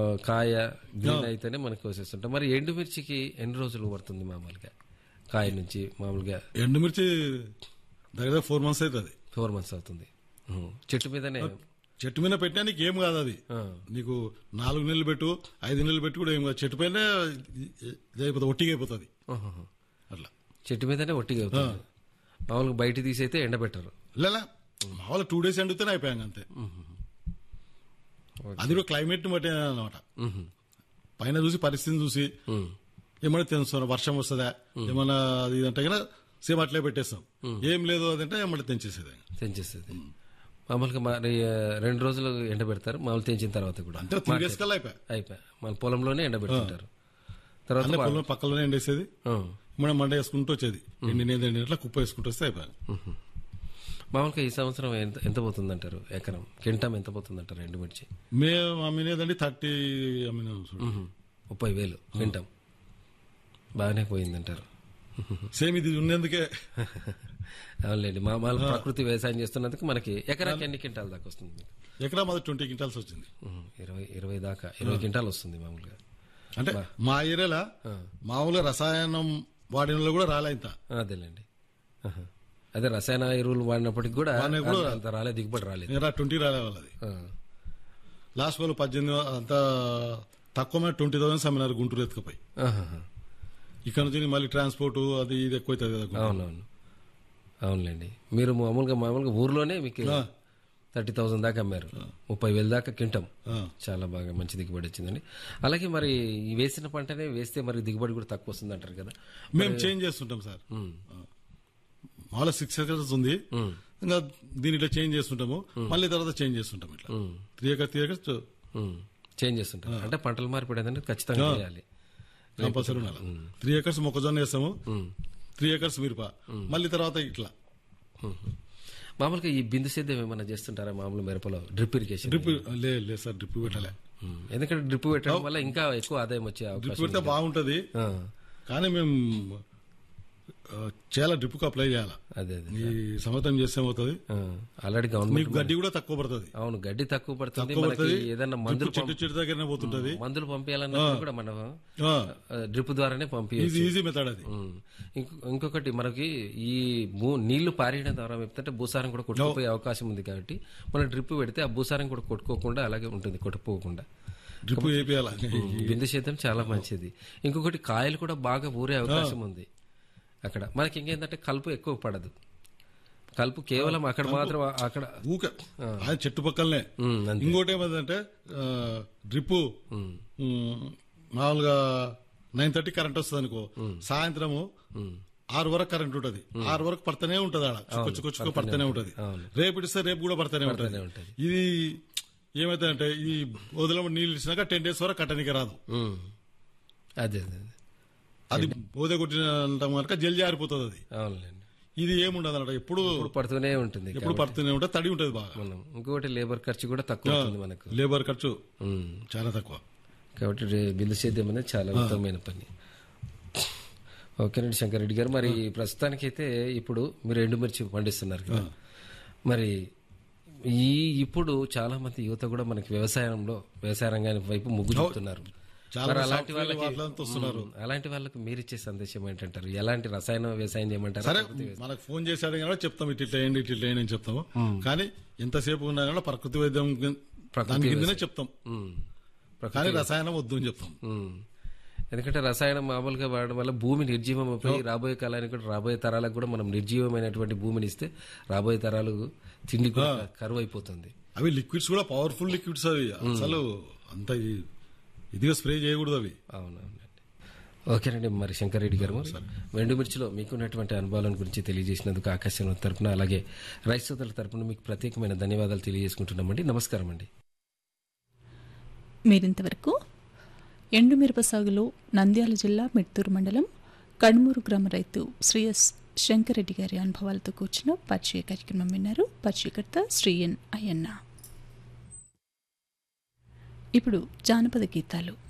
కాయ గ్రీన్ అయితేనే మనకి కోసేస్తుంటాం మరి ఎండుమిర్చికి ఎన్ని రోజులు పడుతుంది మామూలుగా కాయ నుంచి మామూలుగా ఎండుమిర్చి దగ్గర ఫోర్ మంత్స్ అవుతుంది ఫోర్ మంత్స్ అవుతుంది ఉహు. చెట్టు మీదనే చెట్టు మీద పెట్టినా నీకు ఏం కాదు అది ఆ, నీకు నాలుగు నెలలు పెట్టు ఐదు నెలలు పెట్టు కూడా ఏం కాదు చెట్టు పైన ఇది అయిపోతుంది ఒట్టిగా అయిపోతుంది ఉహుహు. అట్లా చెట్టు మీదనే ఒట్టిగా అవుతుంది మామూలుగా బయట తీసైతే ఎండబెట్టరు లేదా మామూలు టూ డేస్ ఎండితేనే అయిపోయాం అంతే అది కూడా క్లైమేట్ బట్టి అనమాట ఉహు. పైన చూసి పరిస్థితిని చూసి ఉమ్. ఏమైనా తెలుస్తాం వర్షం వస్తుందా ఏమన్నా అది ఇది అంటే కదా సేమ్ అట్లే పెట్టేస్తాం ఏం లేదు అదంటే ఏమన్నా తెంచేసేది తెంచేస్తుంది మామూలుగా మరి ఆ, రెండు రోజులు ఎండబెడతారు మామూలు తెంచిన తర్వాత కూడా అంటే త్రీ డేస్ కల్లా అయిపోయా అయిపోయి మన పొలంలోనే ఎండబెడుతుంటారు తర్వాత అన్నీ పొలం పక్కలోనే ఎండేసేది ఆ, మనం మండ వేసుకుంటూ వచ్చేది ఎండినేది ఎండినట్ల కుప్ప వేసుకుంటూ వస్తే అయిపోయాం ఉహు. మామూలుగా ఈ సంవత్సరం ఎంత ఎంత పోతుంది అంటారు ఎకరం కింటం ఎంత పోతుంది అంటారు ఎండుమిర్చి మేము అమ్మినేదండి థర్టీ అమ్మినాం చూడు ఉహు. ముప్పై వేలు కింటం బాగానే పోయిందంటారు సేమ్ ఇది ఉన్నందుకే అవునులేండి మా మా ప్రకృతి వ్యవసాయం చేస్తున్నందుకు మనకి ఎకరాకి ఎన్ని క్వింటాల దాకా వస్తుంది మీకు ఎకరా మాది ట్వంటీ క్వింటాల్స్ వచ్చింది ఉహు. ఇరవై ఇరవై దాకా ఇరవై క్వింటాలు వస్తుంది మామూలుగా అంటే మా ఏరియాలో మామూలుగా రసాయనం వాడిన వాళ్ళు కూడా రాలే ఇంత అదేలేండి ఆహా. అదే రసాయన ఎరువులు వాడినప్పటికి కూడా వాడినవి కూడా అంత- అంత రాలేదు దిగుబడి రాలేదు ఎకరా ట్వంటీ రాలే వాళ్ళది ఆ. లాస్ట్ వాళ్ళు పద్దెనిమిది వ- అంత తక్కువ ట్వంటీ థౌసండ్ అమ్మినారు గుంటూరు ఎత్తుకుపోయి ఆహాహా. ఇక్కడ నుంచి మళ్ళీ ట్రాన్స్పోర్ట్ అది ఇది ఎక్కువ అవుతుంది కదా గుంటూరు. అవునవును అవునులేండి మీరు మామూలుగా మామూలుగా ఊర్లోనే మీకు ఆ. థర్టీ థౌసండ్ దాకా అమ్మారు ముప్పై వేలు దాకా కింటం ఆ. చాలా బాగా మంచి దిగుబడి వచ్చిందండి అలాగే మరి ఈ వేసిన పంటనే వేస్తే మరి దిగుబడి కూడా తక్కువ వస్తుంది అంటారు కదా మేము చేంజ్ చేస్తుంటాం సార్ ఉమ్. మామూలుగా సిక్స్ ఎకర్స్ ఉంది ఉమ్. ఇంకా దీని ఇట్లా చేంజ్ చేస్తుంటాము మళ్ళీ తర్వాత చేంజ్ చేస్తుంటాం ఇట్లా ఉమ్. త్రీ ఎకర్స్ త్రీ ఎకర్స్ ఉమ్. చేంజ్ చేస్తుంటారు అంటే పంటల మార్పిడి అనేది ఖచ్చితంగా చేయాలి కంపల్సరీ ఉండాలి త్రీ ఎకర్స్ మొక్కజొన్న వేస్తాము ఉమ్. త్రీ ఎకర్స్ మిరప మళ్ళీ తర్వాత ఇట్లా మామూలుగా ఈ బిందు సేద్యం ఏమైనా చేస్తుంటారా మామూలు మిరపలో డ్రిప్ ఇరిగేషన్ డ్రిప్ లే లేదు సార్ డ్రిప్ పెట్టలే ఉమ్. ఎందుకంటే డ్రిప్ పెట్టడం వల్ల ఇంకా ఎక్కువ ఆదాయం వచ్చే డ్రిప్ అవకాశం పెడితే బాగుంటది ఆ. కానీ మేము ఆ, చేయాలి డ్రిప్ కు అప్లై చేయాలి అదే అదే ఈ సంవత్సరం చేస్తే ఏమవుతుంది ఆల్రెడీ గవర్నమెంట్ మీకు గడ్డి కూడా తక్కువ పడుతుంది అవును గడ్డి తక్కువ పడుతుంది తక్కువ మనకి పడుతుంది ఏదైనా డ్రిప్ మందులు చెట్టు చెట్టు దగ్గరనే పోతుంటది మందులు పంపించాలన్నప్పుడు కూడా మనం ఆ, డ్రిప్ ద్వారానే పంపించచ్చు ఈజీ ఈజీ మెథడ్ అది ఉమ్. ఇంకొ- ఇంకొకటి మనకి ఈ భూ- నీళ్లు పారేయడం ద్వారా ఏమిటంటే భూసారం కూడా కొట్టుకుపోయే అవకాశం ఉంది కాబట్టి మనం డ్రిప్ పెడితే ఆ భూసారం కూడా కొట్టుకోకుండా అలాగే ఉంటుంది కొట్టుకోకుండా డ్రిప్ వేపియాలి బిందు సేద్యం చాలా మంచిది ఇంకొకటి కాయలు కూడా బాగా ఊరే అవకాశం ఉంది అక్కడ మనకి ఇంకేంటంటే కలుపు ఎక్కువ పడదు కలుపు కేవలం అక్కడ మాత్రం ఆ- అక్కడ ఊక అది చెట్టు పక్కలనే ఉమ్, అంతే. ఇంకోటి ఏమంటే డ్రిప్ మామూలుగా నైన్ థర్టీ కరెంట్ వస్తుంది అనుకో సాయంత్రము ఆరు వరకు కరెంట్ ఉంటది ఆరు వరకు పడుతూనే ఉంటది ఆడ చుక్క చుక్క చుక్క పడుతూనే ఉంటది అవును. రేపు ఇస్తే రేపు కూడా పడుతూనే ఉంటది ఉంటది. ఇది ఏమైతుందంటే ఈ వదిలే నీళ్ళు ఇచ్చినాక టెన్ డేస్ వరకు కట్టనికి రాదు ఉమ్. అదే అదే అదే. అది ఓదే కొట్టిన కనుక జల్ది ఆరిపోతుంది అది అవునులేండి ఇది ఏముండదు అన్నమాట ఎప్పుడు ఇప్పుడు పడుతూనే ఉంటుంది ఎప్పుడు పడుతూనే ఉంటుంది తడి ఉంటది బాగా మనం ఇంకొకటి లేబర్ ఖర్చు కూడా తక్కువ అవుతుంది మనకు లేబర్ ఖర్చు ఉమ్. చాలా తక్కువ కాబట్టి రే- బిందు సేద్యం అనేది చాలా ఉత్తమమైన పని ఓకేనండి శంకర్ రెడ్డి గారు మరి ప్రస్తుతానికైతే ఇప్పుడు మీరు ఎండుమిర్చి పండిస్తున్నారు కదా మరి ఈ ఇప్పుడు చాలా మంది యువత కూడా మనకి వ్యవసాయంలో వ్యవసాయ రంగానికి వైపు మొగ్గు చూపుతున్నారు చాలా మరి అలాంటి సాఫ్ట్వేర్ వాళ్ళకి వాళ్ళంతా వస్తున్నారు ఉమ్, అలాంటి వాళ్ళకి మీరు ఇచ్చే సందేశం ఏంటంటారు ఎలాంటి రసాయన వ్యవసాయం చేయమంటారు సరే మనకు ఫోన్ చేశాడు కానీ చెప్తాం ఇట్లా వేయండి ఇట్లా వేయండి అని చెప్తాము కానీ ఎంతసేపు ఉన్నా కానీ ప్రకృతి వైద్యం కింద- దాని కిందనే చెప్తాం ఉమ్. కానీ రసాయనం వద్దు అని చెప్తాం ఉమ్. ఎందుకంటే రసాయనం మామూలుగా వాడడం వల్ల భూమి నిర్జీవం అయిపోయి రాబోయే కాలానికి కూడా రాబోయే తరాలకు కూడా మనం నిర్జీవమైనటువంటి భూమిని ఇస్తే రాబోయే తరాలు తిండి కూడా కరువు అయిపోతుంది అవి లిక్విడ్స్ కూడా పవర్ఫుల్ లిక్విడ్స్ అవి అసలు అంత ఇ- ఇదిగా స్ప్రే చేయకూడదు అవి అవునవునండి ఓకేనండి మరి శంకర్ రెడ్డి గారు వెండుమిర్చిలో మీకున్నటువంటి అనుభవాలను గురించి తెలియజేసినందుకు ఆకాశం తరపున అలాగే రైతుల తరపున మీకు ప్రత్యేకమైన ధన్యవాదాలు తెలియజేసుకుంటున్నామండి నమస్కారం అండి మీరింతవరకు ఎండుమిరప సాగులో నంద్యాల జిల్లా మిడ్తూరు మండలం కడుమూరు గ్రామ రైతు శ్రీ ఎస్ శంకరెడ్డి గారి అనుభవాలతో కూర్చున్న పరిచయ కార్యక్రమం విన్నారు పరిచయకర్త శ్రీ ఎన్ అయ్యన్న ఇప్పుడు జానపద గీతాలు